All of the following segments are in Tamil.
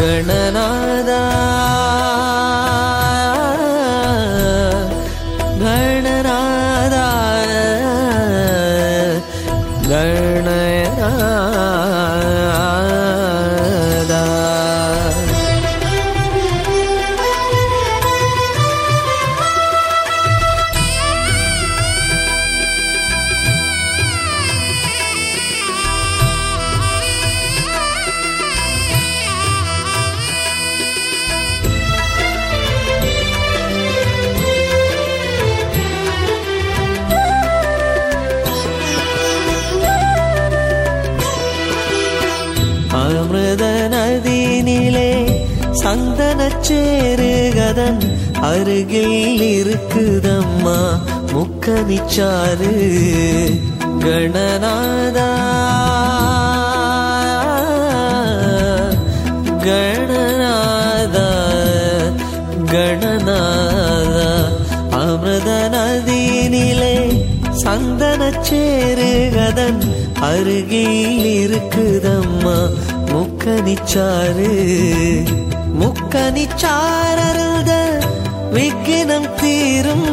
கணநாதா கணநாதா கணநாதா அமிர்த நதியினிலே சந்தனச்சேருகதன் அருகில் இருக்குதம்மா முக்கனிச்சாறு கணநாதா கணநாதா கணநாதா அமிர்த நதியினிலே சந்தனச்சேருகதன் அருகில் இருக்குதம்மா முக்கனிச்சாறு முக்கனிச்சாரருத விக்கினம் தீரும்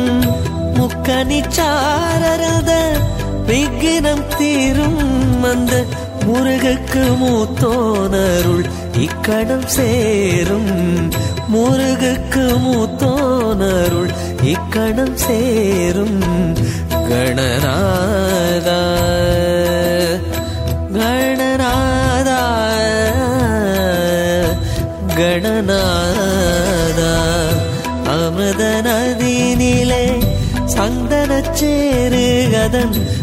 முக்கனிச்சாரருத விக்கினம் தீரும் அந்த முருகுக்கு மூத்தோனருள் இக்கடம் சேரும் முருகுக்கு மூத்தோனருள் இக்கடம் சேரும் கணநாதா கணநாதா கணநாதா அமிர்த நதியினிலே சந்தனச்சேருகதன்